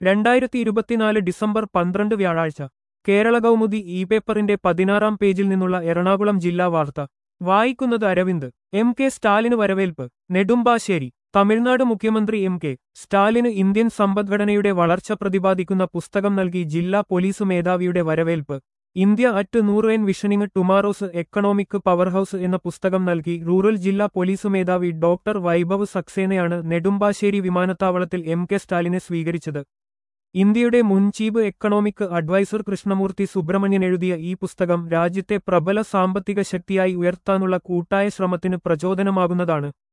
രണ്ടായിരത്തി ഇരുപത്തിനാല് ഡിസംബർ പന്ത്രണ്ട് വ്യാഴാഴ്ച കേരള കൗമുദി ഇ പേപ്പറിന്റെ പതിനാറാം പേജിൽ നിന്നുള്ള എറണാകുളം ജില്ലാ വാർത്ത വായിക്കുന്നത് അരവിന്ദ് എം കെ സ്റ്റാലിന് വരവേൽപ്പ് നെടുമ്പാശ്ശേരി തമിഴ്നാട് മുഖ്യമന്ത്രി എം കെ സ്റ്റാലിന് ഇന്ത്യൻ സമ്പദ്ഘടനയുടെ വളർച്ച പ്രതിപാദിക്കുന്ന പുസ്തകം നൽകി ജില്ലാ പോലീസ് മേധാവിയുടെ വരവേൽപ്പ് ഇന്ത്യ അറ്റ് നൂറ് N വിഷനിങ് tomorrow's economic power house എന്ന പുസ്തകം നൽകി റൂറൽ ജില്ലാ പോലീസ് മേധാവി ഡോക്ടർ വൈഭവ് സക്സേനയാണ് നെടുമ്പാശ്ശേരി വിമാനത്താവളത്തിൽ എം കെ സ്റ്റാലിനെ സ്വീകരിച്ചത് ഇന്ത്യയുടെ മുൻ chief economic adviser Krishnamurthy Subramanian എഴുതിയ ഈ പുസ്തകം രാജ്യത്തെ പ്രബല സാമ്പത്തിക ശക്തിയായി ഉയർത്താനുള്ള കൂട്ടായ ശ്രമത്തിന് പ്രചോദനമാകുന്നതാണ്